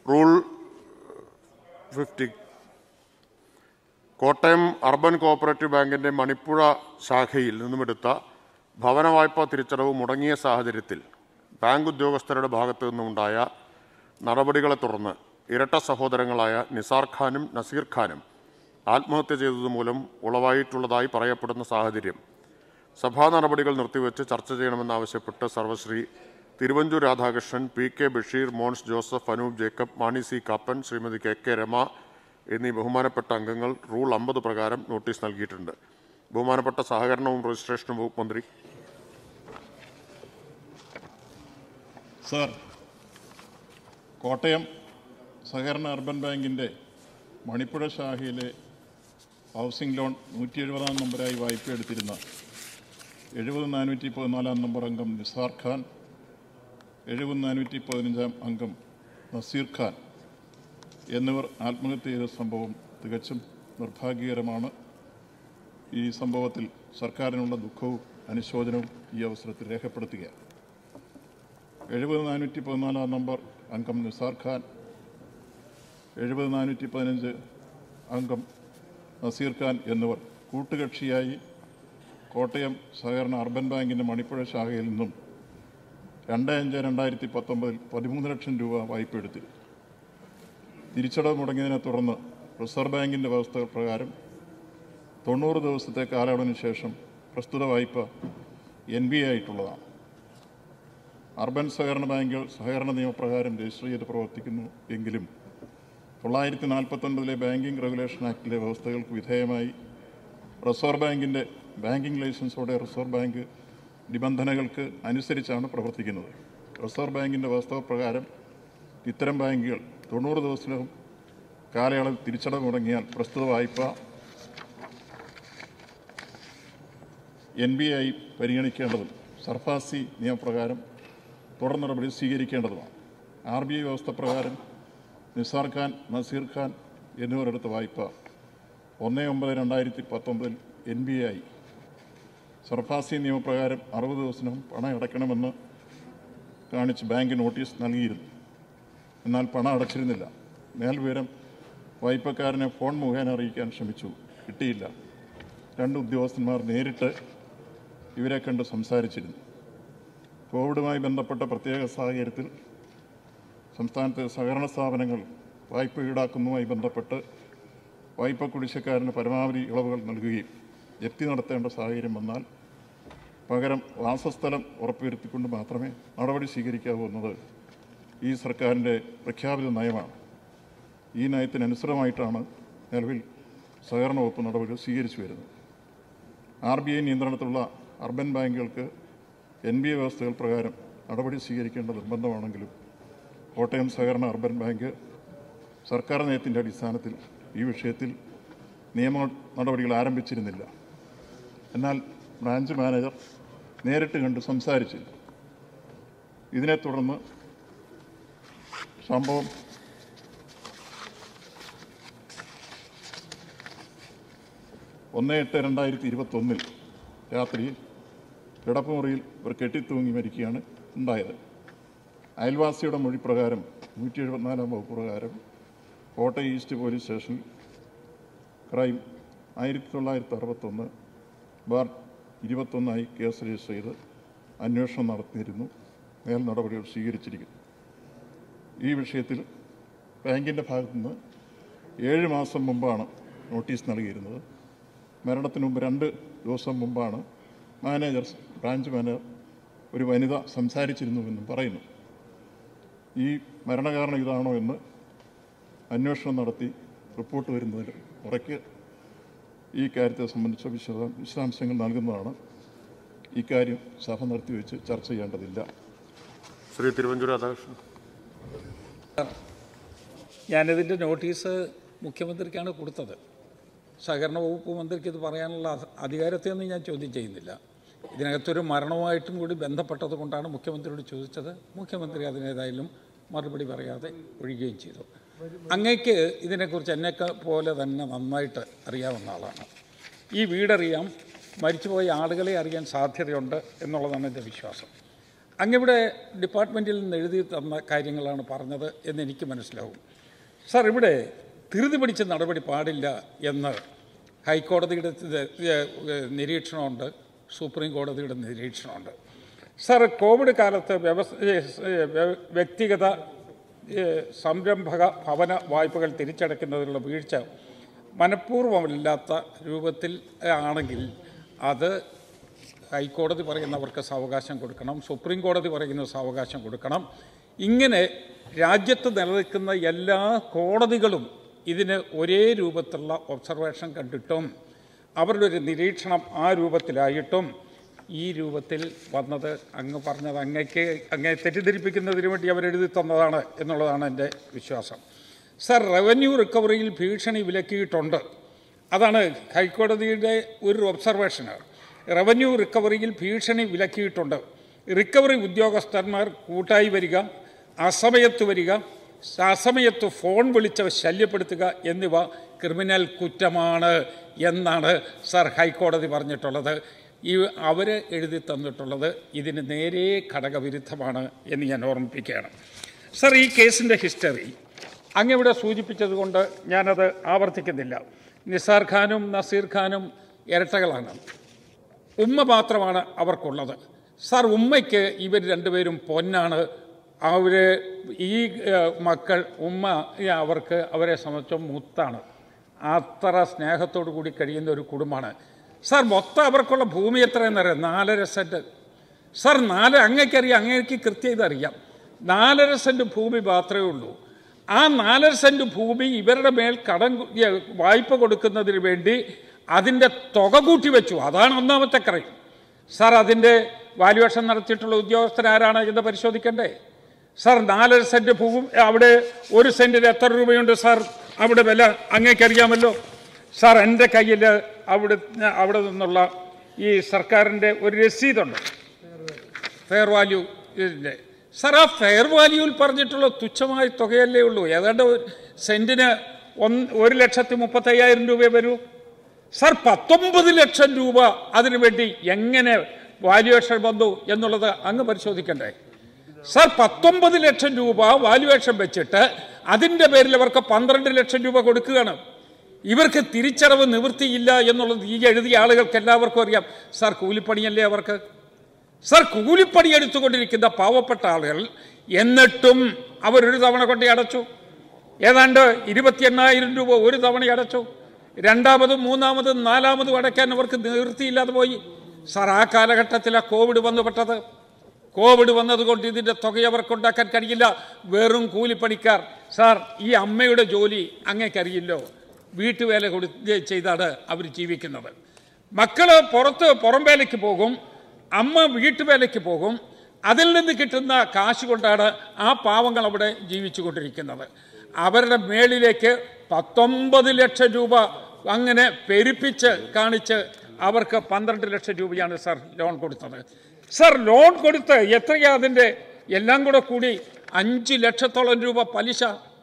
Rule fifty Kottayam urban cooperative ബാങ്കിന്റെ മണിപ്പുഴ ശാഖയിൽ നിന്നുമെടുത്ത ഭവന വായ്പാ തിരിച്ചടവ് മുടങ്ങിയ സാഹചര്യത്തിൽ ബാങ്ക് ഉദ്യോഗസ്ഥരുടെ ഭാഗത്തു നിന്നുണ്ടായ നടപടികളെ തുടർന്ന് ഇരട്ട സഹോദരങ്ങളായ നിസാർ ഖാനും നസീർ ഖാനും ആത്മഹത്യ ചെയ്തതുമൂലം ഉളവായിട്ടുള്ളതായി പറയപ്പെടുന്ന സാഹചര്യം സഭാ നടപടികൾ നിർത്തിവെച്ച് ചർച്ച ചെയ്യണമെന്നാവശ്യപ്പെട്ട് സർവശ്രീ തിരുവഞ്ചൂർ രാധാകൃഷ്ണൻ പി കെ ബഷീർ മോൻസ് ജോസഫ് അനൂപ് ജേക്കബ് മാണി സി കാപ്പൻ ശ്രീമതി കെ കെ രമ എന്നീ ബഹുമാനപ്പെട്ട അംഗങ്ങൾ റൂൾ അമ്പത് പ്രകാരം നോട്ടീസ് നൽകിയിട്ടുണ്ട് ബഹുമാനപ്പെട്ട സഹകരണവും രജിസ്ട്രേഷനും വകുപ്പ് മന്ത്രി സാർ കോട്ടയം സഹകരണ അർബൻ ബാങ്കിൻ്റെ മണിപ്പുഴ ശാഖയിലെ ഹൗസിംഗ് ലോൺ നൂറ്റി എഴുപതാം നമ്പറായി വായ്പ എടുത്തിരുന്ന എഴുപത് നാനൂറ്റി പതിനാലാം നമ്പർ അംഗം നിസാർ ഖാൻ എഴുപത് നാനൂറ്റി പതിനഞ്ചാം അംഗം നസീർ ഖാൻ എന്നിവർ ആത്മഹത്യ ചെയ്ത സംഭവം തികച്ചും നിർഭാഗ്യകരമാണ് ഈ സംഭവത്തിൽ സർക്കാരിനുള്ള ദുഃഖവും അനുശോചനവും ഈ അവസരത്തിൽ രേഖപ്പെടുത്തുകയാണ് എഴുപത് നാനൂറ്റി പതിനാലാം നമ്പർ അംഗം നിസാർ ഖാൻ എഴുപത് നാനൂറ്റി പതിനഞ്ച് അംഗം നസീർ ഖാൻ എന്നിവർ കൂട്ടുകക്ഷിയായി കോട്ടയം സഹകരണ അർബൻ ബാങ്കിൻ്റെ മണിപ്പുഴ ശാഖയിൽ നിന്നും രണ്ട് അഞ്ച് രണ്ടായിരത്തി പത്തൊമ്പതിൽ പതിമൂന്ന് ലക്ഷം രൂപ വായ്പ എടുത്തിരുന്നു തിരിച്ചടവ് മുടങ്ങിയതിനെ തുടർന്ന് റിസർവ് ബാങ്കിൻ്റെ വ്യവസ്ഥകൾ പ്രകാരം തൊണ്ണൂറ് ദിവസത്തെ കാലയളവിന് ശേഷം പ്രസ്തുത വായ്പ എൻ ബി എ ആയിട്ടുള്ളതാണ് അർബൻ സഹകരണ ബാങ്കുകൾ സഹകരണ നിയമപ്രകാരം രജിസ്റ്റർ ചെയ്ത് പ്രവർത്തിക്കുന്നു എങ്കിലും തൊള്ളായിരത്തി നാൽപ്പത്തൊൻപതിലെ ബാങ്കിംഗ് റെഗുലേഷൻ ആക്ടിലെ വ്യവസ്ഥകൾക്ക് വിധേയമായി റിസർവ് ബാങ്കിൻ്റെ ബാങ്കിംഗ് ലൈസൻസോടെ റിസർവ് ബാങ്ക് നിബന്ധനകൾക്ക് അനുസരിച്ചാണ് പ്രവർത്തിക്കുന്നത് റിസർവ് ബാങ്കിൻ്റെ വ്യവസ്ഥ പ്രകാരം ഇത്തരം ബാങ്കുകൾ തൊണ്ണൂറ് ദിവസത്തിനകം കാലയളവിൽ തിരിച്ചടവ് മുടങ്ങിയാൽ പ്രസ്തുത വായ്പ എൻ ബി ഐ പരിഗണിക്കേണ്ടതും സർഫാസി നിയമപ്രകാരം തുടർ നടപടി സ്വീകരിക്കേണ്ടതുമാണ് ആർ ബി ഐ വ്യവസ്ഥ പ്രകാരം നിസാർ ഖാൻ നസീർ ഖാൻ എന്നിവർ എടുത്ത വായ്പ ഒന്ന് ഒമ്പത് രണ്ടായിരത്തി പത്തൊമ്പതിൽ എൻ ബി ഐ സർഫാസി നിയമപ്രകാരം അറുപത് ദിവസത്തിനും പണം അടയ്ക്കണമെന്ന് കാണിച്ച് ബാങ്ക് നോട്ടീസ് നൽകിയിരുന്നു എന്നാൽ പണം അടച്ചിരുന്നില്ല മേൽവിവരം വായ്പക്കാരനെ ഫോൺ മുഖേന അറിയിക്കാൻ ശ്രമിച്ചു കിട്ടിയില്ല രണ്ട് ഉദ്യോഗസ്ഥന്മാർ നേരിട്ട് ഇവരെ കണ്ട് സംസാരിച്ചിരുന്നു കോവിഡുമായി ബന്ധപ്പെട്ട പ്രത്യേക സാഹചര്യത്തിൽ സംസ്ഥാനത്തെ സഹകരണ സ്ഥാപനങ്ങൾ വായ്പ ഈടാക്കുന്നതുമായി ബന്ധപ്പെട്ട് വായ്പ കുടിശ്ശക്കാരന് പരമാവധി ഇളവുകൾ നൽകുകയും ജപ്തി നടത്തേണ്ട സാഹചര്യം വന്നാൽ പകരം വാസസ്ഥലം ഉറപ്പുവരുത്തിക്കൊണ്ട് മാത്രമേ നടപടി സ്വീകരിക്കാവൂ എന്നത് ഈ സർക്കാരിൻ്റെ പ്രഖ്യാപിത നയമാണ് ഈ നയത്തിനനുസൃതമായിട്ടാണ് നിലവിൽ സഹകരണ വകുപ്പ് നടപടികൾ സ്വീകരിച്ചു വരുന്നത് ആർ ബി ഐ നിയന്ത്രണത്തിലുള്ള അർബൻ ബാങ്കുകൾക്ക് എൻ ബി എ വ്യവസ്ഥകൾ പ്രകാരം നടപടി സ്വീകരിക്കേണ്ട നിർബന്ധമാണെങ്കിലും കോട്ടയം സഹകരണ അർബൻ ബാങ്ക് സർക്കാർ നയത്തിൻ്റെ അടിസ്ഥാനത്തിൽ ഈ വിഷയത്തിൽ നിയമ നടപടികൾ ആരംഭിച്ചിരുന്നില്ല എന്നാൽ ബ്രാഞ്ച് മാനേജർ നേരിട്ട് കണ്ട് സംസാരിച്ചില്ല ഇതിനെ തുടർന്ന് സംഭവം ഒന്ന് എട്ട് രണ്ടായിരത്തി ഇരുപത്തൊന്നിൽ രാത്രി കിടപ്പുമുറിയിൽ ഒരു കെട്ടിത്തൂങ്ങി മരിക്കുകയാണ് ഉണ്ടായത് അയൽവാസിയുടെ മൊഴി പ്രകാരം നൂറ്റി എഴുപത്തിനാലാം വകുപ്പ് പ്രകാരം കോട്ടയം ഈസ്റ്റ് പോലീസ് സ്റ്റേഷനിൽ ക്രൈം ആയിരത്തി തൊള്ളായിരത്തി അറുപത്തൊന്ന് ബാർ ഇരുപത്തൊന്നായി കേസ് രജിസ്റ്റർ ചെയ്ത് അന്വേഷണം നടത്തിയിരുന്നു മേൽ നടപടികൾ സ്വീകരിച്ചിരിക്കുന്നു ഈ വിഷയത്തിൽ ബാങ്കിൻ്റെ ഭാഗത്തുനിന്ന് ഏഴ് മാസം മുമ്പാണ് നോട്ടീസ് നൽകിയിരുന്നത് മരണത്തിന് മുമ്പ് രണ്ട് ദിവസം മുമ്പാണ് മാനേജർ ബ്രാഞ്ച് മാനേജർ ഒരു വനിത സംസാരിച്ചിരുന്നുവെന്നും പറയുന്നു ഈ മരണകാരണം ഇതാണോ എന്ന് അന്വേഷണം നടത്തി റിപ്പോർട്ട് വരുന്നതിൽ ഉറയ്ക്ക് ഈ കാര്യത്തെ സംബന്ധിച്ച വിശദ വിശദാംശങ്ങൾ നൽകുന്നതാണ് ഇക്കാര്യം സഭ നിർത്തിവെച്ച് ചർച്ച ചെയ്യേണ്ടതില്ല ശ്രീ തിരുവഞ്ചൂർ രാധാകൃഷ്ണൻ ഞാനിതിൻ്റെ നോട്ടീസ് മുഖ്യമന്ത്രിക്കാണ് കൊടുത്തത് സഹകരണ വകുപ്പ് മന്ത്രിക്ക് ഇത് പറയാനുള്ള അധ- അധികാരത്തെയൊന്നും ഞാൻ ചോദ്യം ചെയ്യുന്നില്ല ഇതിനകത്തൊരു മരണവുമായിട്ടും കൂടി ബന്ധപ്പെട്ടത് കൊണ്ടാണ് മുഖ്യമന്ത്രിയോട് ചോദിച്ചത് മുഖ്യമന്ത്രി അതിനേതായാലും മറുപടി പറയാതെ ഒഴിയുകയും ചെയ്തു അങ്ങയ്ക്ക് ഇതിനെക്കുറിച്ച് എന്നെയൊക്കെ പോലെ തന്നെ നന്നായിട്ട് അറിയാവുന്ന ആളാണ് ഈ വീടറിയാം മരിച്ചുപോയ ആളുകളെ അറിയാൻ സാധ്യതയുണ്ട് എന്നുള്ളതാണ് എൻ്റെ വിശ്വാസം അങ്ങിവിടെ ഡിപ്പാർട്ട്മെൻറ്റിൽ നിന്ന് എഴുതി തന്ന കാര്യങ്ങളാണ് പറഞ്ഞത് എന്ന് എനിക്ക് മനസ്സിലാവും സാർ ഇവിടെ ധൃതി പിടിച്ച നടപടി പാടില്ല എന്ന് ഹൈക്കോടതിയുടെ ഇത്, ഏ, നിരീക്ഷണമുണ്ട് സുപ്രീം കോടതിയുടെ നിരീക്ഷണമുണ്ട് സാർ കോവിഡ് കാലത്ത് വ്യവസ്ഥ ഏ, വ്യ- വ്യക്തിഗത ഏ, സംരംഭക ഭവന വായ്പകൾ തിരിച്ചടയ്ക്കുന്നതിലുള്ള വീഴ്ച മനഃപൂർവ്വമില്ലാത്ത രൂപത്തിൽ ആണെങ്കിൽ അത് ഹൈക്കോടതി പറയുന്നവർക്ക് സാവകാശം കൊടുക്കണം സുപ്രീം കോടതി പറയുന്ന സാവകാശം കൊടുക്കണം ഇങ്ങനെ രാജ്യത്ത് നിലനിൽക്കുന്ന എല്ലാ കോടതികളും ഇതിന് ഒരേ രൂപത്തിലുള്ള ഒബ്സർവേഷൻ കണ്ടിട്ടും അവരുടെ ഒരു നിരീക്ഷണം ആ രൂപത്തിലായിട്ടും ഈ രൂപത്തിൽ വന്നത് അങ്ങ് പറഞ്ഞത് അങ്ങയ്ക്ക് അങ്ങേ തെറ്റിദ്ധരിപ്പിക്കുന്നതിന് വേണ്ടി അവരെഴുതി തന്നതാണ് എന്നുള്ളതാണ് എൻ്റെ വിശ്വാസം സർ റവന്യൂ റിക്കവറിയിൽ ഭീഷണി വിലക്കിയിട്ടുണ്ട് അതാണ് ഹൈക്കോടതിയുടെ ഒരു ഒബ്സർവേഷന് റവന്യൂ റിക്കവറിയിൽ ഭീഷണി വിലക്കിയിട്ടുണ്ട് റിക്കവറി ഉദ്യോഗസ്ഥന്മാർ കൂട്ടായി വരിക അസമയത്ത് വരിക അസമയത്ത് ഫോൺ വിളിച്ച് ശല്യപ്പെടുത്തുക എന്നിവ ക്രിമിനൽ കുറ്റമാണ് എന്നാണ് സർ ഹൈക്കോടതി പറഞ്ഞിട്ടുള്ളത് ഈ അവർ എഴുതി തന്നിട്ടുള്ളത് ഇതിന് നേരെ ഘടകവിരുദ്ധമാണ് എന്ന് ഞാൻ ഓർമ്മിപ്പിക്കുകയാണ് സർ ഈ കേസിൻ്റെ ഹിസ്റ്ററി അങ്ങിവിടെ സൂചിപ്പിച്ചതുകൊണ്ട് ഞാനത് ആവർത്തിക്കുന്നില്ല നിസാർ ഖാനും നസീർ ഖാനും ഇരട്ടകളാണ് ഉമ്മ മാത്രമാണ് അവർക്കുള്ളത് സാർ ഉമ്മയ്ക്ക് ഇവർ രണ്ടുപേരും പൊന്നാണ് അവർ ഈ ഏഹ്, മക്കൾ ഉമ്മ ഈ അവർക്ക് അവരെ സംബന്ധിച്ചും മുത്താണ് അത്ര സ്നേഹത്തോടു കൂടി കഴിയുന്ന ഒരു കുടുംബമാണ് സാർ മൊത്തം അവർക്കുള്ള ഭൂമി എത്രയെന്നറിയാം നാലര സെൻറ്റ് സാർ നാല് അങ്ങേക്കറിയാം അങ്ങേക്ക് കൃത്യം ഇതറിയാം നാലര സെൻറ്റ് ഭൂമി മാത്രമേ ഉള്ളൂ ആ നാലര സെൻറ്റ് ഭൂമി ഇവരുടെ മേൽ കടം കു- ഏ, വായ്പ കൊടുക്കുന്നതിന് വേണ്ടി അതിൻ്റെ തുക കൂട്ടി വെച്ചു അതാണ് ഒന്നാമത്തെ ക്രൈം സാർ അതിൻ്റെ വാല്യുവേഷൻ നടത്തിയിട്ടുള്ള ഉദ്യോഗസ്ഥരാരാണ് എന്ന് പരിശോധിക്കണ്ടേ സാർ നാലര സെൻറ്റ് ഭൂമി അവിടെ ഒരു സെൻറ്റിന് എത്ര രൂപയുണ്ട് സാർ അവിടെ വില അങ്ങേക്കറിയാമല്ലോ സാർ എൻ്റെ കയ്യിൽ അവിടെ അവിടെ നിന്നുള്ള ഈ സർക്കാരിൻ്റെ ഒരു രസീതുണ്ട് ഫെയർ വാല്യൂ ഇതിൻ്റെ സാർ ആ ഫെയർ വാല്യൂവിൽ പറഞ്ഞിട്ടുള്ള തുച്ഛമായ തുകയല്ലേ ഉള്ളൂ ഏതാണ്ട് ഒരു സെൻറ്റിന് ഒന്ന് ഒരു ലക്ഷത്തി മുപ്പത്തയ്യായിരം രൂപയെ വരൂ സാർ പത്തൊമ്പത് ലക്ഷം രൂപ അതിനു വേണ്ടി എങ്ങനെ വാല്യുവേഷൻ വന്നു എന്നുള്ളത് അങ്ങ് പരിശോധിക്കണ്ടേ സാർ പത്തൊമ്പത് ലക്ഷം രൂപ വാല്യുവേഷൻ വെച്ചിട്ട് അതിൻ്റെ പേരിൽ അവർക്ക് പന്ത്രണ്ട് ലക്ഷം രൂപ കൊടുക്കുകയാണ് ഇവർക്ക് തിരിച്ചടവ് നിവൃത്തിയില്ല എന്നുള്ളത് ഈ എഴുതിയ ആളുകൾക്ക് എല്ലാവർക്കും അറിയാം സാർ കൂലിപ്പണിയല്ലേ അവർക്ക് സാർ കൂലിപ്പണി എടുത്തുകൊണ്ടിരിക്കുന്ന പാവപ്പെട്ട ആളുകൾ എന്നിട്ടും അവരൊരു തവണ കൊണ്ട് അടച്ചു ഏതാണ്ട് ഇരുപത്തി എണ്ണായിരം രൂപ ഒരു തവണ അടച്ചു രണ്ടാമതും മൂന്നാമതും നാലാമതും അടയ്ക്കാൻ അവർക്ക് നിവൃത്തിയില്ലാതെ പോയി സാർ ആ കാലഘട്ടത്തിലാണ് കോവിഡ് വന്നുപെട്ടത് കോവിഡ് വന്നതുകൊണ്ട് ഇതിൻ്റെ തുക അവർക്ക് ഉണ്ടാക്കാൻ കഴിയില്ല വെറും കൂലിപ്പണിക്കാർ സാർ ഈ അമ്മയുടെ ജോലി അങ്ങേക്കറിയില്ലോ വീട്ടുവേല കൊടു ചെയ്താണ് അവർ ജീവിക്കുന്നത് മക്കള് പുറത്ത് പുറം വേലയ്ക്ക് പോകും അമ്മ വീട്ടുവേലയ്ക്ക് പോകും അതിൽ നിന്ന് കിട്ടുന്ന കാശ് കൊണ്ടാണ് ആ പാവങ്ങൾ അവിടെ ജീവിച്ചു കൊണ്ടിരിക്കുന്നത് അവരുടെ മേളിലേക്ക് പത്തൊമ്പത് ലക്ഷം രൂപ അങ്ങനെ പെരുപ്പിച്ച് കാണിച്ച് അവർക്ക് പന്ത്രണ്ട് ലക്ഷം രൂപയാണ് സാർ ലോൺ കൊടുത്തത് സാർ ലോൺ കൊടുത്ത് എത്രയാ അതിൻ്റെ എല്ലാം കൂടെ കൂടി അഞ്ച് ലക്ഷത്തോളം രൂപ പലിശ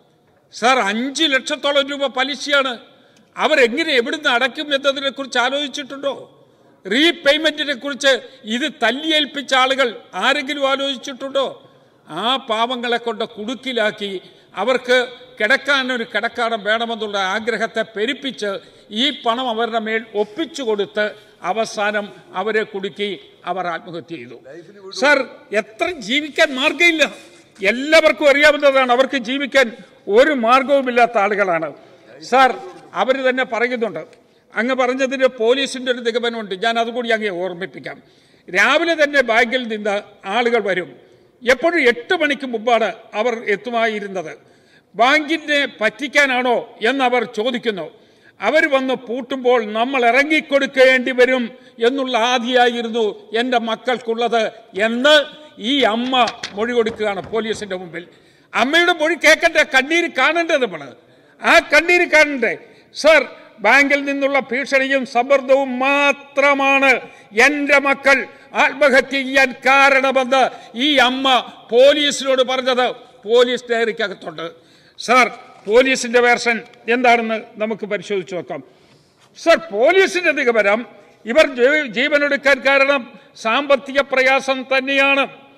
സാർ അഞ്ച് ലക്ഷത്തോളം രൂപ പലിശയാണ് അവരെങ്ങനെ എവിടുന്ന് അടയ്ക്കും എന്നതിനെ കുറിച്ച് ആലോചിച്ചിട്ടുണ്ടോ റീപേയ്മെന്റിനെ കുറിച്ച് ഇത് തല്ലിയേൽപ്പിച്ച ആളുകൾ ആരെങ്കിലും ആലോചിച്ചിട്ടുണ്ടോ ആ പാവങ്ങളെ കൊണ്ട് കുടുക്കിലാക്കി അവർക്ക് കിടക്കാൻ ഒരു കിടക്കാടം വേണമെന്നുള്ള ആഗ്രഹത്തെ പെരുപ്പിച്ച് ഈ പണം അവരുടെ മേൽ ഒപ്പിച്ചു കൊടുത്ത് അവസാനം അവരെ കുടുക്കി അവർ ആത്മഹത്യ ചെയ്തു സാർ എത്ര ജീവിക്കാൻ മാർഗമില്ല എല്ലാവർക്കും അറിയാവുന്നതാണ് അവർക്ക് ജീവിക്കാൻ ഒരു മാർഗവുമില്ലാത്ത ആളുകളാണ് സാർ അവർ തന്നെ പറയുന്നുണ്ട് അങ്ങ് പറഞ്ഞതിന് പോലീസിന്റെ ഒരു നിഗമനമുണ്ട് ഞാൻ അതുകൂടി അങ്ങ് ഓർമ്മിപ്പിക്കാം രാവിലെ തന്നെ ബാങ്കിൽ നിന്ന് ആളുകൾ വരും എപ്പോഴും എട്ട് മണിക്ക് മുമ്പാണ് അവർ എത്തുമായിരുന്നത് ബാങ്കിനെ പറ്റിക്കാനാണോ എന്നവർ ചോദിക്കുന്നു അവർ വന്ന് പൂട്ടുമ്പോൾ നമ്മൾ ഇറങ്ങിക്കൊടുക്കേണ്ടി വരും എന്നുള്ള ആദിയായിരുന്നു എൻ്റെ മക്കൾക്കുള്ളത് എന്ന് ഈ അമ്മ മൊഴി കൊടുക്കുകയാണ് പോലീസിന്റെ മുമ്പിൽ അമ്മയുടെ മൊഴി കേൾക്കണ്ടേ കണ്ണീര് കാണണ്ടേ നമ്മൾ ആ കണ്ണീര് കാണണ്ടേ സർ ബാങ്കിൽ നിന്നുള്ള ഭീഷണിയും സമ്മർദ്ദവും മാത്രമാണ് എൻ്റെ മക്കൾ ആത്മഹത്യ ചെയ്യാൻ കാരണമെന്ന് ഈ അമ്മ പോലീസിനോട് പറഞ്ഞത് പോലീസ് ഡയറിക്കകത്തുണ്ട് സാർ പോലീസിന്റെ വേർഷൻ എന്താണെന്ന് നമുക്ക് പരിശോധിച്ച് നോക്കാം സർ പോലീസിന്റെ നിഗമനം ഇവർ ജീ- ജീവനെടുക്കാൻ കാരണം സാമ്പത്തിക പ്രയാസം തന്നെയാണ്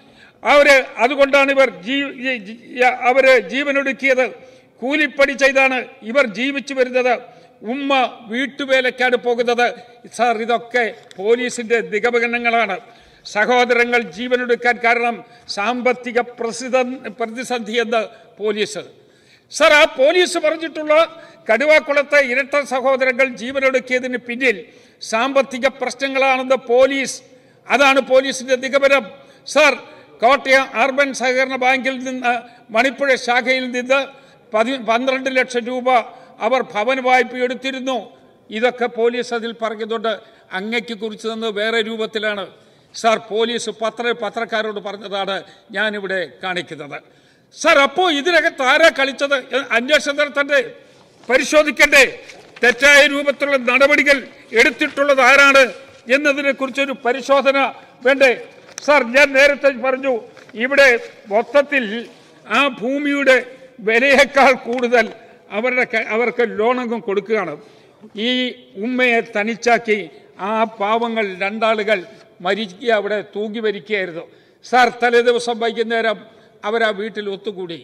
അവര് അതുകൊണ്ടാണ് ഇവർ ജീ ഈ- ഈ- അവര് ജീവനൊടുക്കിയത് കൂലിപ്പണി ചെയ്താണ് ഇവർ ജീവിച്ചു വരുന്നത് ഉമ്മ വീട്ടുവേലക്കാണ് പോകുന്നത് സാർ ഇതൊക്കെ പോലീസിന്റെ നിഗമനങ്ങളാണ് സഹോദരങ്ങൾ ജീവനൊടുക്കാൻ കാരണം സാമ്പത്തിക പ്രസിദ്ധ പ്രതിസന്ധി എന്ന് പോലീസ് സർ ആ പോലീസ് പറഞ്ഞിട്ടുള്ള കടുവാക്കുളത്തെ ഇരട്ട സഹോദരങ്ങൾ ജീവനൊടുക്കിയതിന് പിന്നിൽ സാമ്പത്തിക പ്രശ്നങ്ങളാണെന്ന് പോലീസ് അതാണ് പോലീസിന്റെ നിഗമനം സർ കോട്ടയം അർബൻ സഹകരണ ബാങ്കിൽ നിന്ന് മണിപ്പുഴ ശാഖയിൽ നിന്ന് പതി പന്ത്രണ്ട് ലക്ഷം രൂപ അവർ ഭവന വായ്പ എടുത്തിരുന്നു ഇതൊക്കെ പോലീസ് അതിൽ പറയുന്നുണ്ട് അങ്ങയ്ക്ക് കുറിച്ച് തന്നത് വേറെ രൂപത്തിലാണ് സാർ പോലീസ് പത്ര പത്രക്കാരോട് പറഞ്ഞതാണ് ഞാനിവിടെ കാണിക്കുന്നത് സാർ അപ്പോൾ ഇതിനകത്ത് ആരാ കളിച്ചത് എന്ന് അന്വേഷണം നടത്തണ്ടേ പരിശോധിക്കണ്ടേ തെറ്റായ രൂപത്തിലുള്ള നടപടികൾ എടുത്തിട്ടുള്ളത് ആരാണ് എന്നതിനെ കുറിച്ചൊരു പരിശോധന വേണ്ടേ സാർ ഞാൻ നേരത്തെ പറഞ്ഞു ഇവിടെ മൊത്തത്തിൽ ആ ഭൂമിയുടെ വിലയേക്കാൾ കൂടുതൽ അവരുടെ ക- അവർക്ക് ലോണങ്ങും കൊടുക്കുകയാണ് ഈ ഉമ്മയെ തനിച്ചാക്കി ആ പാവങ്ങൾ രണ്ടാളുകൾ മരിക്കുക അവിടെ തൂങ്ങി മരിക്കുകയായിരുന്നു സാർ തലേ ദിവസം വൈകുന്നേരം അവരാ വീട്ടിൽ ഒത്തുകൂടി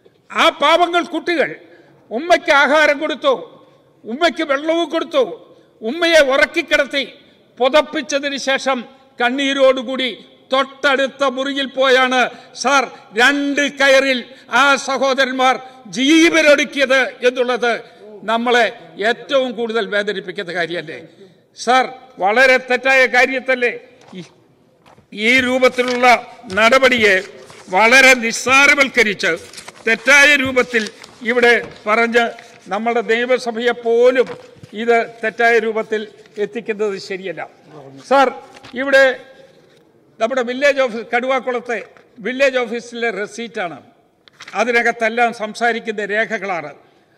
ആ പാവങ്ങൾ കുട്ടികൾ ഉമ്മയ്ക്ക് ആഹാരം കൊടുത്തു ഉമ്മയ്ക്ക് വെള്ളവും കൊടുത്തു ഉമ്മയെ ഉറക്കിക്കിടത്തി പുതപ്പിച്ചതിന് ശേഷം കണ്ണീരോടുകൂടി തൊട്ടടുത്ത മുറിയിൽ പോയാണ് സാർ രണ്ട് കയറിൽ ആ സഹോദരന്മാർ ജീവനൊടുക്കിയത് എന്നുള്ളത് നമ്മളെ ഏറ്റവും കൂടുതൽ വേദനിപ്പിക്കുന്ന കാര്യമല്ലേ സാർ വളരെ തെറ്റായ കാര്യത്തല്ലേ ഈ- ഈ രൂപത്തിലുള്ള നടപടിയെ വളരെ നിസ്സാരവൽക്കരിച്ച് തെറ്റായ രൂപത്തിൽ ഇവിടെ പറഞ്ഞ് നമ്മുടെ നിയമസഭയെ പോലും ഇത് തെറ്റായ രൂപത്തിൽ എത്തിക്കുന്നത് ശരിയല്ല സാർ ഇവിടെ നമ്മുടെ വില്ലേജ് ഓഫീസ് കടുവാക്കുളത്തെ വില്ലേജ് ഓഫീസിലെ റെസീറ്റാണ് അതിനകത്തെല്ലാം സംസാരിക്കുന്ന രേഖകളാണ്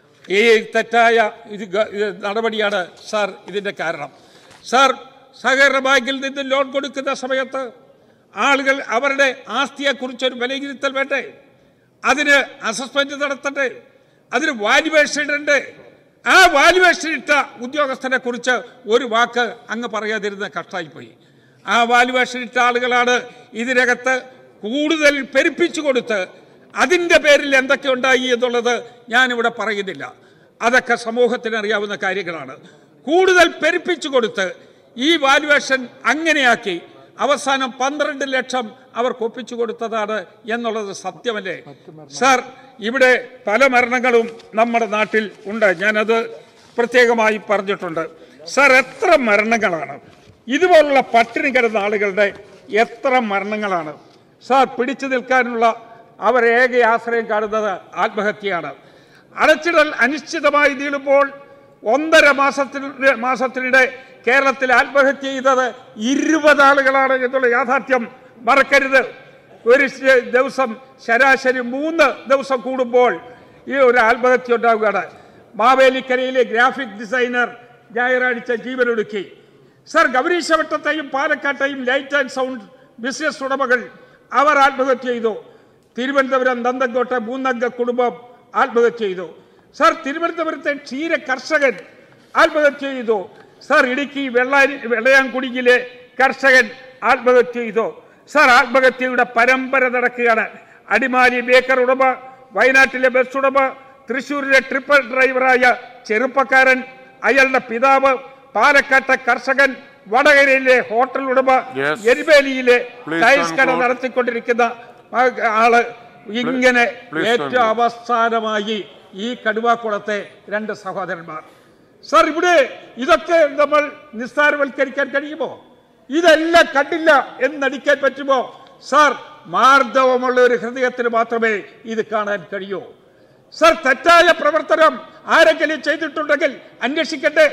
ഈ തെറ്റായ ഇത് ഗ- ഇത് നടപടിയാണ് സാർ ഇതിൻ്റെ കാരണം സാർ സഹകരണ ബാങ്കിൽ നിന്ന് ലോൺ കൊടുക്കുന്ന സമയത്ത് ആളുകൾ അവരുടെ ആസ്തിയെക്കുറിച്ചൊരു വിലയിരുത്തൽ വേണ്ടേ അതിന് അസസ്മെന്റ് നടത്തണ്ടേ അതിന് വാല്യുവേഷൻ ഇടണ്ടേ ആ വാല്യുവേഷൻ ഇട്ട ഉദ്യോഗസ്ഥനെ കുറിച്ച് ഒരു വാക്ക് അങ്ങ് പറയാതിരുന്ന കഷ്ടായിപ്പോയി ആ വാല്യുവേഷൻ ഇട്ട ആളുകളാണ് ഇതിനകത്ത് കൂടുതൽ പെരുപ്പിച്ചു കൊടുത്ത് അതിൻ്റെ പേരിൽ എന്തൊക്കെ ഉണ്ടായി എന്നുള്ളത് ഞാനിവിടെ പറയുന്നില്ല അതൊക്കെ സമൂഹത്തിന് അറിയാവുന്ന കാര്യങ്ങളാണ് കൂടുതൽ പെരുപ്പിച്ചു കൊടുത്ത് ഈ വാല്യുവേഷൻ അങ്ങനെയാക്കി അവസാനം പന്ത്രണ്ട് ലക്ഷം അവർ ഒപ്പിച്ചു കൊടുത്തതാണ് എന്നുള്ളത് സത്യമല്ലേ സാർ ഇവിടെ പല മരണങ്ങളും നമ്മുടെ നാട്ടിൽ ഉണ്ട് ഞാനത് പ്രത്യേകമായി പറഞ്ഞിട്ടുണ്ട് സാർ എത്ര മരണങ്ങളാണ് ഇതുപോലുള്ള പട്ടിണി കിടന്ന ആളുകളുടെ എത്ര മരണങ്ങളാണ് സാർ പിടിച്ചു നിൽക്കാനുള്ള അവർ ഏക ആശ്രയം കാണുന്നത് ആത്മഹത്യയാണ് അടച്ചിടൽ അനിശ്ചിതമായി നീളുമ്പോൾ ഒന്നര മാസത്തിന് മാസത്തിനിടെ കേരളത്തിൽ ആത്മഹത്യ ചെയ്തത് ഇരുപത് ആളുകളാണ് എന്നുള്ള യാഥാർത്ഥ്യം മറക്കരുത് ഒരു ശ- ദിവസം ശരാശരി മൂന്ന് ദിവസം കൂടുമ്പോൾ ഈ ഒരു ആത്മഹത്യ ഉണ്ടാവുകയാണ് മാവേലിക്കരയിലെ ഗ്രാഫിക് ഡിസൈനർ ഞായറാഴ്ച ജീവനൊടുക്കി സർ ഗൗരീശവട്ടത്തെയും പാലക്കാട്ടെയും ലൈറ്റ് ആൻഡ് സൗണ്ട് ബിസിനസ് ഉടമകൾ അവർ ആത്മഹത്യ ചെയ്തു തിരുവനന്തപുരം നന്തൻകോട്ടെ മൂന്നംഗ കുടുംബം ആത്മഹത്യ ചെയ്തു സർ തിരുവനന്തപുരത്തെ ക്ഷീര കർഷകൻ ആത്മഹത്യ ചെയ്തു സർ ഇടുക്കി വെള്ളാരി വെള്ളയാംകുടിയിലെ കർഷകൻ ആത്മഹത്യ ചെയ്തു സർ ആത്മഹത്യയുടെ പരമ്പര നടക്കുകയാണ് അടിമാലി ബേക്കർ ഉടമ വയനാട്ടിലെ ബസ് ഉടമ തൃശൂരിലെ ട്രിപ്പിൾ ഡ്രൈവറായ ചെറുപ്പക്കാരൻ അയാളുടെ പിതാവ് പാലക്കാട്ടെ കർഷകൻ വടകരയിലെ ഹോട്ടൽ ഉടമ Yes. എരിവേലിയിലെ Please ടൈൽസ് കട conclude. നടത്തിക്കൊണ്ടിരിക്കുന്ന ആ- ആള് ഇങ്ങനെ Please ഏറ്റവും conclude. അവസാനമായി ഈ കടുവാക്കുളത്തെ രണ്ട് സഹോദരന്മാർ സാർ ഇവിടെ ഇതൊക്കെ നമ്മൾ നിസ്സാരവൽക്കരിക്കാൻ കഴിയുമോ ഇതെല്ലാം കണ്ടില്ല എന്ന് നടിക്കാൻ പറ്റുമോ സാർ മാർദ്ദവമുള്ള ഒരു ഹൃദയത്തിന് മാത്രമേ ഇത് കാണാൻ കഴിയൂ സർ തെറ്റായ പ്രവർത്തനം ആരെങ്കിലും ചെയ്തിട്ടുണ്ടെങ്കിൽ അന്വേഷിക്കട്ടെ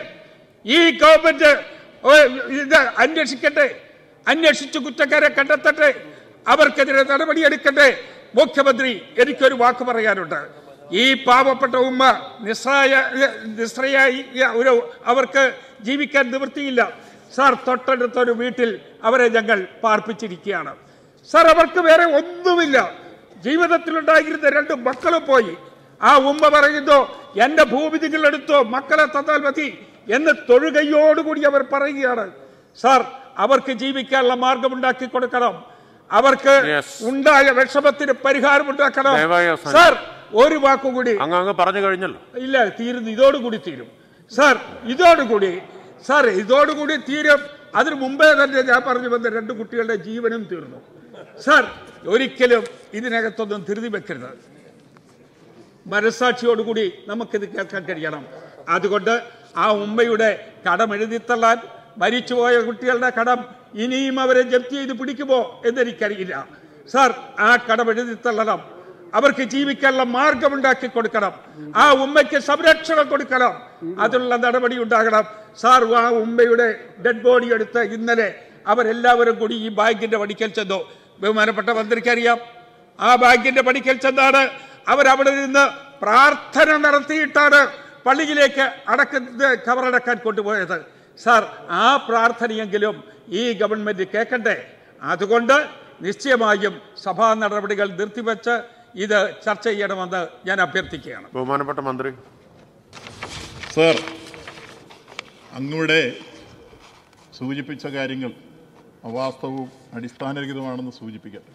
ഈ ഗവൺമെന്റ് ഓ, ഇത് അന്വേഷിക്കട്ടെ അന്വേഷിച്ച് കുറ്റക്കാരെ കണ്ടെത്തട്ടെ അവർക്കെതിരെ നടപടിയെടുക്കട്ടെ മുഖ്യമന്ത്രി എനിക്കൊരു വാക്ക് പറയാനുണ്ട് ഈ പാവപ്പെട്ട ഉമ്മ നിസ്സായ നിസ്രയായി ഒരു അവർക്ക് ജീവിക്കാൻ നിവൃത്തിയില്ല സാർ തൊട്ടടുത്ത ഒരു വീട്ടിൽ അവരെ ഞങ്ങൾ പാർപ്പിച്ചിരിക്കുകയാണ് സാർ അവർക്ക് വേറെ ഒന്നുമില്ല ജീവിതത്തിലുണ്ടായിരുന്ന രണ്ട് മക്കളും പോയി ആ ഉമ്മ പറയുന്നു എന്റെ ഭൂമി നിങ്ങൾ എടുത്തോ മക്കളെ തന്നാൽ മതി എന്ന് തൊഴുകയോടുകൂടി അവർ പറയുകയാണ് സാർ അവർക്ക് ജീവിക്കാനുള്ള മാർഗമുണ്ടാക്കി കൊടുക്കണം അവർക്ക് Yes. ഉണ്ടായ വിഷമത്തിന് പരിഹാരമുണ്ടാക്കണം ദയവായി അവസാനിപ്പിക്കുക. സാർ ഒരു വാക്കുകൂടി അങ്ങ് അങ്ങ് പറഞ്ഞു കഴിഞ്ഞല്ലോ ഇല്ല തീരുന്നു ഇതോടുകൂടി തീരും സാർ ഇതോടുകൂടി സാർ ഇതോടുകൂടി തീരും അതിനു മുമ്പേ തന്നെ ഞാൻ പറഞ്ഞു വന്ന രണ്ട് കുട്ടികളുടെ ജീവനും തീർന്നു സാർ ഒരിക്കലും ഇതിനകത്തൊന്നും ധൃതി വെക്കരുത് മനസാക്ഷിയോടുകൂടി നമുക്കിത് കേൾക്കാൻ കഴിയണം അതുകൊണ്ട് ആ ഉമ്മയുടെ കടം എഴുതിത്തള്ളാൻ മരിച്ചുപോയ കുട്ടികളുടെ കടം ഇനിയും അവരെ ജപ്തി ചെയ്ത് പിടിക്കുമോ എന്നെനിക്കറിയില്ല സാർ ആ കടം എഴുതിത്തള്ളണം അവർക്ക് ജീവിക്കാനുള്ള മാർഗമുണ്ടാക്കി കൊടുക്കണം ആ ഉമ്മയ്ക്ക് സംരക്ഷണം കൊടുക്കണം അതിനുള്ള നടപടി ഉണ്ടാകണം സാർ ആ ഉമ്മയുടെ ഡെഡ് ബോഡി എടുത്ത് ഇന്നലെ അവരെല്ലാവരും കൂടി ഈ ബാങ്കിന്റെ പടിക്കൽ ചെന്നു ബഹുമാനപ്പെട്ട മന്ത്രിക്കറിയാം ആ ബാങ്കിന്റെ പടിക്കൽ ചെന്നാണ് അവരവിടെ നിന്ന് പ്രാർത്ഥന നടത്തിയിട്ടാണ് പള്ളിയിലേക്ക് അടക്കുന്നത് കവറടക്കാൻ കൊണ്ടുപോയത് സാർ ആ പ്രാർത്ഥനയെങ്കിലും ഈ ഗവൺമെന്റ് കേൾക്കണ്ടേ അതുകൊണ്ട് നിശ്ചയമായും സഭാ നടപടികൾ നിർത്തിവെച്ച് ഇത് ചർച്ച ചെയ്യണമെന്ന് ഞാൻ അഭ്യർത്ഥിക്കുകയാണ് ബഹുമാനപ്പെട്ട മന്ത്രി സർ അങ്ങയുടെ സൂചിപ്പിച്ച കാര്യങ്ങൾ അവാസ്തവവും അടിസ്ഥാനരഹിതമാണെന്ന് സൂചിപ്പിക്കട്ടെ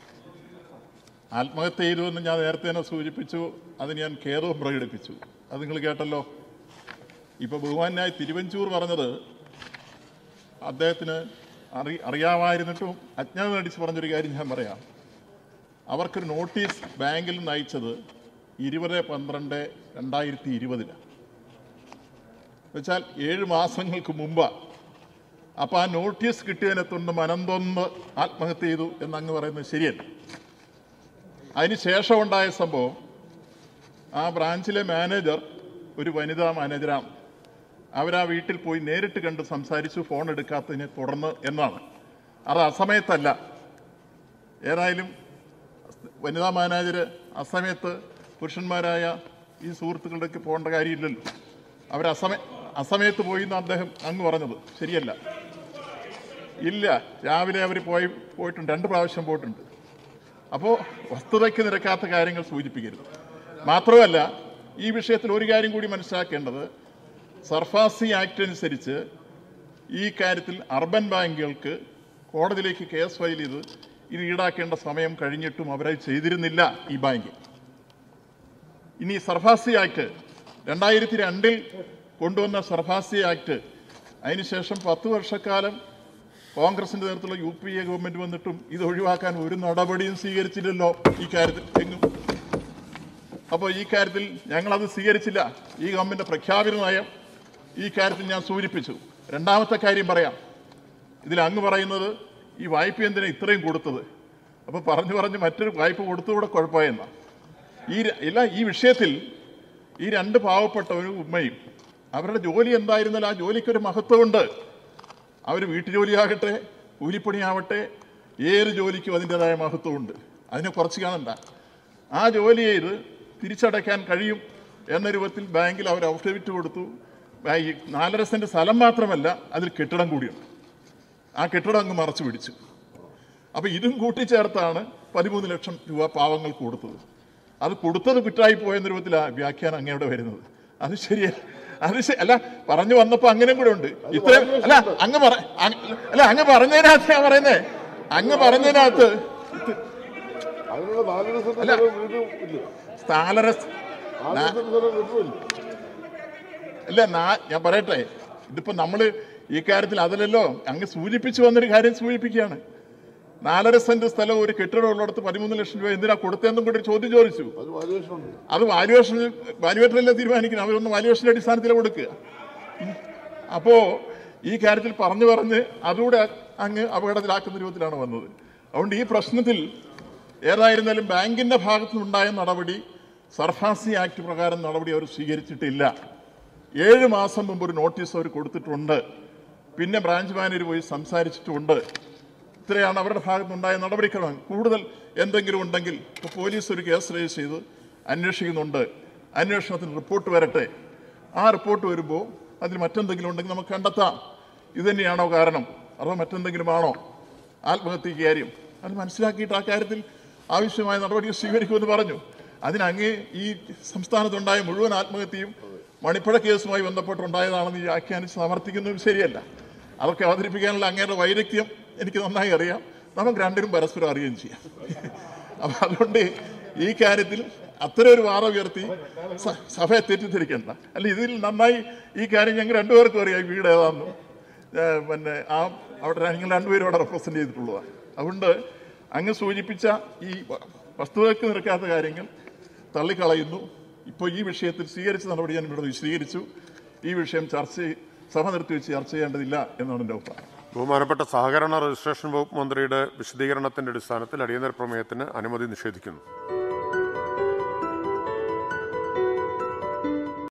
ആത്മഹത്യ ചെയ്തു എന്ന് ഞാൻ നേരത്തെ തന്നെ സൂചിപ്പിച്ചു അത് ഞാൻ ഖേദവും പ്രകടിപ്പിച്ചു അത് നിങ്ങൾ കേട്ടല്ലോ ഇപ്പോൾ ബഹുമാനായി തിരുവഞ്ചൂർ പറഞ്ഞത് അദ്ദേഹത്തിന് അറി അറിയാമായിരുന്നിട്ടും അജ്ഞാതം നടിച്ച് പറഞ്ഞൊരു കാര്യം ഞാൻ പറയാം അവർക്കൊരു നോട്ടീസ് ബാങ്കിൽ നിന്ന് അയച്ചത് ഇരുപത് പന്ത്രണ്ട് രണ്ടായിരത്തി ഇരുപതിലാണ് വെച്ചാൽ ഏഴ് മാസങ്ങൾക്ക് മുമ്പ് അപ്പോൾ ആ നോട്ടീസ് കിട്ടിയതിനെ തുടർന്ന് മനംതൊന്ന് ആത്മഹത്യ ചെയ്തു എന്നങ്ങ് പറയുന്നത് ശരിയല്ല അതിന് ശേഷം ഉണ്ടായ സംഭവം ആ ബ്രാഞ്ചിലെ മാനേജർ ഒരു വനിതാ മാനേജറാണ് അവരാ വീട്ടിൽ പോയി നേരിട്ട് കണ്ട് സംസാരിച്ചു ഫോൺ എടുക്കാത്തതിനെ തുടർന്ന് എന്നാണ് അത് അസമയത്തല്ല ഏതായാലും വനിതാ മാനേജർ അസമയത്ത് പുരുഷന്മാരായ ഈ സുഹൃത്തുക്കളുടെയൊക്കെ പോകേണ്ട കാര്യമില്ലല്ലോ അവർ അസമയ അസമയത്ത് പോയി എന്ന് അദ്ദേഹം അങ്ങ് പറഞ്ഞത് ശരിയല്ല ഇല്ല രാവിലെ അവർ പോയി പോയിട്ടുണ്ട് രണ്ട് പ്രാവശ്യം പോയിട്ടുണ്ട് അപ്പോൾ വസ്തുതയ്ക്ക് നിരക്കാത്ത കാര്യങ്ങൾ സൂചിപ്പിക്കരുത് മാത്രമല്ല ഈ വിഷയത്തിൽ ഒരു കാര്യം കൂടി മനസ്സിലാക്കേണ്ടത് സർഫാസി ആക്ട് അനുസരിച്ച് ഈ കാര്യത്തിൽ അർബൻ ബാങ്കുകൾക്ക് കോടതിയിലേക്ക് കേസ് ഫയൽ ചെയ്ത് ഇത് ഈടാക്കേണ്ട സമയം കഴിഞ്ഞിട്ടും അവരത് ചെയ്തിരുന്നില്ല ഈ ബാങ്ക് ഇനി സർഫാസി ആക്ട് രണ്ടായിരത്തി രണ്ടിൽ കൊണ്ടുവന്ന സർഫാസി ആക്ട് അതിനുശേഷം പത്ത് വർഷക്കാലം കോൺഗ്രസിന്റെ നേതൃത്വത്തിലുള്ള യു പി എ ഗവൺമെന്റ് വന്നിട്ടും ഇത് ഒഴിവാക്കാൻ ഒരു നടപടിയും സ്വീകരിച്ചില്ലല്ലോ ഈ കാര്യത്തിൽ എങ്ങും അപ്പോൾ ഈ കാര്യത്തിൽ ഞങ്ങളത് സ്വീകരിച്ചില്ല ഈ ഗവൺമെന്റ് പ്രഖ്യാപിത നയം ഈ കാര്യത്തിൽ ഞാൻ സൂചിപ്പിച്ചു രണ്ടാമത്തെ കാര്യം പറയാം ഇതിൽ അങ്ങ് പറയുന്നത് ഈ വായ്പ എന്തിനാ ഇത്രയും കൊടുത്തത് അപ്പോൾ പറഞ്ഞു പറഞ്ഞ് മറ്റൊരു വായ്പ കൊടുത്തുകൂടെ കുഴപ്പമായെന്ന ഈ ര- ഇല്ല ഈ വിഷയത്തിൽ ഈ രണ്ട് പാവപ്പെട്ടവരും ഉമ്മയും അവരുടെ ജോലി എന്തായിരുന്നാലും ആ ജോലിക്കൊരു മഹത്വമുണ്ട് അവർ വീട്ടുജോലിയാകട്ടെ കൂലിപ്പണിയാവട്ടെ ഏത് ജോലിക്കും അതിൻ്റെതായ മഹത്വമുണ്ട് അതിനെ കുറച്ച് കാണണ്ട ആ ജോലി ചെയ്ത് തിരിച്ചടയ്ക്കാൻ കഴിയും എന്ന രൂപത്തിൽ ബാങ്കിൽ അവർ ഔഫിഡവിറ്റ് കൊടുത്തു ബാ- ഈ നാലര സെന്റ് സ്ഥലം മാത്രമല്ല അതിൽ കെട്ടിടം കൂടിയുണ്ട് ആ കെട്ടിടം അങ്ങ് മറച്ചു പിടിച്ചു അപ്പൊ ഇതും കൂട്ടിച്ചേർത്താണ് പതിമൂന്ന് ലക്ഷം രൂപ പാവങ്ങൾക്ക് കൊടുത്തത് അത് കൊടുത്തത് കുറ്റായി പോയെന്ന രൂപത്തിലാണ് വ്യാഖ്യാനം അങ്ങയുടെ വരുന്നത് അത് ശരിയാ അത് ശ- അല്ല പറഞ്ഞു വന്നപ്പോ അങ്ങനെ കൂടെ ഉണ്ട് ഇത്രയും അല്ല അങ്ങ് പറ അങ്- അല്ല അങ്ങ് പറഞ്ഞതിനകത്ത് ഞാൻ പറയുന്നേ അങ്ങ് പറഞ്ഞതിനകത്ത് അതിനുള്ള നാല് ദിവസത്തെ അല്ല. സ്ഥലം വീണ്ടും ഇല്ല സ്ഥാനര നാല് ദിവസത്തെ സ്ഥലം വീണ്ടും ഇല്ല അല്ല നാ- ഞാൻ പറയട്ടെ ഇതിപ്പോ നമ്മള് ഈ കാര്യത്തിൽ അതിലല്ലോ അങ്ങ് സൂചിപ്പിച്ചു വന്നൊരു കാര്യം സൂചിപ്പിക്കുകയാണ് നാലര സെന്റ് സ്ഥലം ഒരു കെട്ടിടം ഉള്ളിടത്ത് പതിമൂന്ന് ലക്ഷം രൂപ എന്തിനാ കൊടുത്തതെന്നും കൂടി ഒരു ചോദ്യം ചോദിച്ചു അത് വാല്യുവേഷൻ ഉണ്ട് അത് വാല്യുവേഷൻ വാല്യുവേറ്ററല്ലേ തീരുമാനിക്കണം അവരൊന്ന് വാല്യുവേഷന്റെ അടിസ്ഥാനത്തിൽ കൊടുക്കുക ഉം. അപ്പോ ഈ കാര്യത്തിൽ പറഞ്ഞു പറഞ്ഞ് അതുകൂടെ അങ്ങ് അപകടത്തിലാക്കുന്ന രൂപത്തിലാണ് വന്നത് അതുകൊണ്ട് ഈ പ്രശ്നത്തിൽ ഏതായിരുന്നാലും ബാങ്കിന്റെ ഭാഗത്തു നിന്നുണ്ടായ നടപടി സർഫാസി ആക്ട് പ്രകാരം നടപടി അവർ സ്വീകരിച്ചിട്ടില്ല ഏഴ് മാസം മുമ്പ് ഒരു നോട്ടീസ് അവർ കൊടുത്തിട്ടുണ്ട് പിന്നെ ബ്രാഞ്ച് മാനേജർ പോയി സംസാരിച്ചിട്ടുമുണ്ട് ഇത്രയാണ് അവരുടെ ഭാഗത്തുനിന്നുണ്ടായ നടപടിക്രമം കൂടുതൽ എന്തെങ്കിലും ഉണ്ടെങ്കിൽ ഇപ്പോൾ പോലീസ് ഒരു കേസ് രജിസ്റ്റർ ചെയ്ത് അന്വേഷിക്കുന്നുണ്ട് അന്വേഷണത്തിന് റിപ്പോർട്ട് വരട്ടെ ആ റിപ്പോർട്ട് വരുമ്പോൾ അതിൽ മറ്റെന്തെങ്കിലും ഉണ്ടെങ്കിൽ നമുക്ക് കണ്ടെത്താം ഇത് തന്നെയാണോ കാരണം അതോ മറ്റെന്തെങ്കിലും ആണോ ആത്മഹത്യക്ക് കാര്യം അത് മനസ്സിലാക്കിയിട്ട് ആ കാര്യത്തിൽ ആവശ്യമായ നടപടികൾ സ്വീകരിക്കുമെന്ന് പറഞ്ഞു അതിനങ്ങേ ഈ സംസ്ഥാനത്തുണ്ടായ മുഴുവൻ ആത്മഹത്യയും മണിപ്പുഴ കേസുമായി ബന്ധപ്പെട്ടുണ്ടായതാണെന്ന് ഈ വ്യാഖ്യാനിച്ച് സമർത്ഥിക്കുന്നതും ശരിയല്ല അതൊക്കെ അവതരിപ്പിക്കാനുള്ള അങ്ങയുടെ വൈദഗ്ധ്യം എനിക്ക് നന്നായി അറിയാം നമുക്ക് രണ്ടിനും പരസ്പരം അറിയുകയും ചെയ്യാം അപ്പം അതുകൊണ്ട് ഈ കാര്യത്തിൽ അത്തരം ഒരു വാദം ഉയർത്തി സ- സഭയെ തെറ്റിദ്ധരിക്കണ്ട അല്ല ഇതിൽ നന്നായി ഈ കാര്യം ഞങ്ങൾ രണ്ടുപേർക്കും അറിയാം ഈ വീട് ഏതാണെന്നും ഏഹ് പിന്നെ ആ അവിടെ നിങ്ങൾ രണ്ടുപേരും അവിടെ റെപ്രസെന്റ് ചെയ്തിട്ടുള്ളതാണ് അതുകൊണ്ട് അങ്ങ് സൂചിപ്പിച്ച ഈ വ- വസ്തുതയ്ക്ക് നിൽക്കാത്ത കാര്യങ്ങൾ തള്ളിക്കളയുന്നു ഇപ്പോൾ ഈ വിഷയത്തിൽ സ്വീകരിച്ച നടപടി ഞാൻ ഇവിടെ വിശദീകരിച്ചു ഈ വിഷയം ചർച്ച ചെയ്- സഭ നിർത്തിവെച്ച് ചർച്ച ചെയ്യേണ്ടതില്ല എന്നാണ് എൻ്റെ അഭിപ്രായം ബഹുമാനപ്പെട്ട സഹകരണ രജിസ്ട്രേഷൻ വകുപ്പ് മന്ത്രിയുടെ വിശദീകരണത്തിന്റെ അടിസ്ഥാനത്തിൽ അടിയന്തര പ്രമേയത്തിന് അനുമതി നിഷേധിക്കുന്നു